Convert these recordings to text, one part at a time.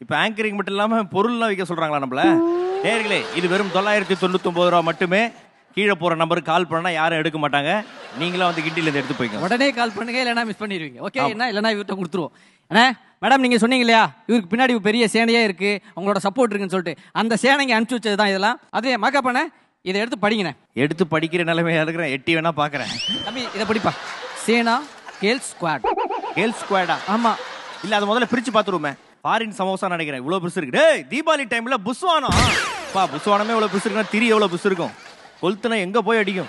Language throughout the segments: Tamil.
இப்போ ஆங்கரிங் மட்டும் இல்லாமல் பொருள்லாம் விற்க சொல்கிறாங்களா நம்மள நேர்களே இது வெறும் தொள்ளாயிரத்தி தொண்ணூத்தொம்பது ரூபா மட்டுமே கீழே போகிற நம்பருக்கு கால் பண்ணால் யாரும் எடுக்க மாட்டாங்க நீங்களும் வந்து கிண்டிலேருந்து எடுத்து போய்க்கோங்க உடனே கால் பண்ணுங்க இல்லைனா மிஸ் பண்ணிடுவீங்க ஓகே என்ன இல்லைனா இவர்கிட்ட கொடுத்துருவோம் அண்ணே மேடம் நீங்க சொன்னீங்க இல்லையா இவருக்கு பின்னாடி ஒரு பெரிய சேனையே இருக்கு உங்களோட சப்போர்ட் இருக்குன்னு சொல்லிட்டு அந்த சேனைங்க அனுப்பிச்சு வச்சது தான் இதெல்லாம் அதே மேக்கப் பண்ண இதை எடுத்து படிங்கண்ணே எடுத்து படிக்கிற நிலைமையா இருக்கிறேன் எட்டி வேணா பார்க்குறேன் தம்பி இதை படிப்பா சேனா கேர்ள்ஸ் ஸ்குவாட் கேர்ள்ஸ் ஸ்குவாடா ஆமா இல்ல அது முதல்ல பிரிச்சு பார்த்துருவோமே ஃபாரின் சமோசா நினைக்கிறேன் இவ்வளவு பெருசு இருக்கு டேய் தீபாவளி டைம்ல புஸ்வானம் பா புஸ்வானமே இவ்வளவு பெருசு இருக்குன்னா திரி எவ்வளவு பெருசு இருக்கும் கொளுத்துனா எங்க போய் அடிக்கும்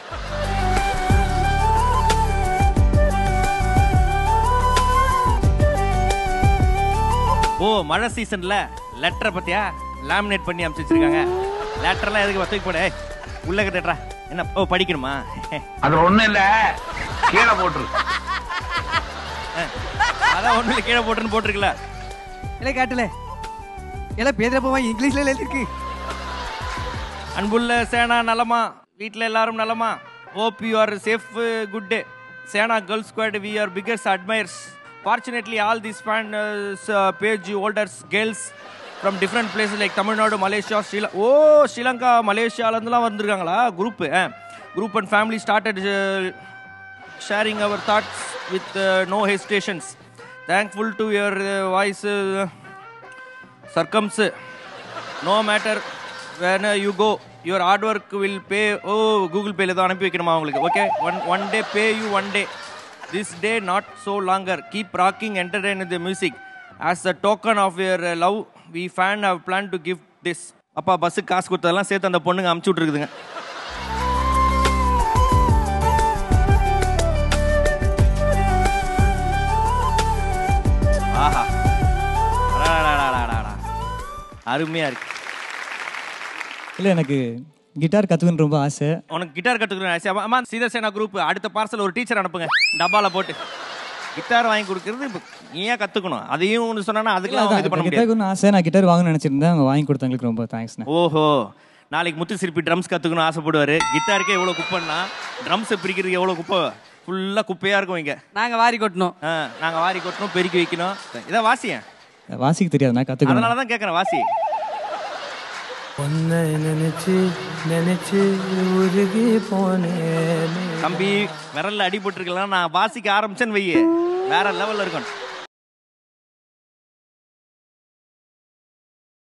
ஓ மழை சீசன்ல லெட்டரை பத்தியா லேமினேட் பண்ணி அனுப்பிச்சு வச்சிருக்காங்க லெட்டர்லாம் எதுக்கு தூக்கி போட ஏய், உள்ள கட்டுறா என்ன ஓ படிக்கணுமா அது ஒண்ணும் இல்ல கீழே போட்டுரு அதான் ஒண்ணு இல்ல, கீழே போட்டுன்னு போட்டிருக்கல இல்லை காட்டல எல்லாம் பேதப்பமா இங்கிலீஷ்ல எழுதிருக்கு அன்புள்ள சேனா நலமா வீட்டில் எல்லாரும் நலமா hope you are safe good day Sena girls squad we are biggest admirers fortunately all this fans page holders girls from different places like Tamil Nadu Malaysia ஸ்ரீல ஓ ஸ்ரீலங்கா மலேசியாலேருந்துலாம் வந்திருக்காங்களா group group and family started sharing our thoughts with no hesitations thankful to your voice circumstance no matter when you go your hard work will pay ஓ கூகுள் பேல தான் அனுப்பி வைக்கணுமா உங்களுக்கு okay one one day pay you one day this day not so longer keep rocking entertain the music as the token of your love we fan have plan to gift this அப்பா பஸ்ஸுக்கு காசு கொடுத்ததெல்லாம் சேர்த்து அந்த பொண்ணுங்க அமுச்சு விட்ருக்குதுங்க ஆஹா அடாடாடாடாடா. அருமையா இருக்கு இல்லை எனக்கு கிட்டார் கற்றுக்கணுன்னு ரொம்ப ஆசை உனக்கு கிட்டார் கற்றுக்கணும் ஆசை அம்மா சீதசேனா குரூப் அடுத்த பார்சல் ஒரு டீச்சர் அனுப்புங்க டப்பால போட்டு கிட்டார் வாங்கி கொடுக்கறது இப்ப நீ ஏன் கத்துக்கணும் அதையும் ஒன்று சொன்னா அதுக்கெல்லாம் அவங்க இது பண்ண முடியாது கிட்டார் ஆசை நான் கிட்டார் வாங்கணும்னு நினச்சிருந்தேன் அவங்க வாங்கி கொடுத்தவங்களுக்கு ரொம்ப தேங்க்ஸ்ண்ணே ஓஹோ நாளைக்கு முத்து சிற்பி ட்ரம்ஸ் கத்துக்கணும் ஆசைப்படுவாரு கிட்டாருக்கே எவ்வளவு குப்பைன்னா ட்ரம்ஸ் பிரிக்கிறதுக்கு எவ்வளவு குப்பை ஃபுல்லா குப்பையா இருக்கும் இங்க நாங்க வாரி கொட்டணும் ஆ, நாங்க வாரி கொட்டணும் பெருக்கி வைக்கணும் இதான் வாசியன் வாசிக்க தெரியாது நான் கற்றுக்கணும் அதனால தான் கேட்கறேன் வாசி உன்னை நினைச்சு நினைச்சு உருகி போனேன் தம்பி விரல்ல அடிபட்டிருக்கலாம் நான் வாசிக்க ஆரம்பிச்சேன்னு வையே வேற லெவல்ல இருக்கும்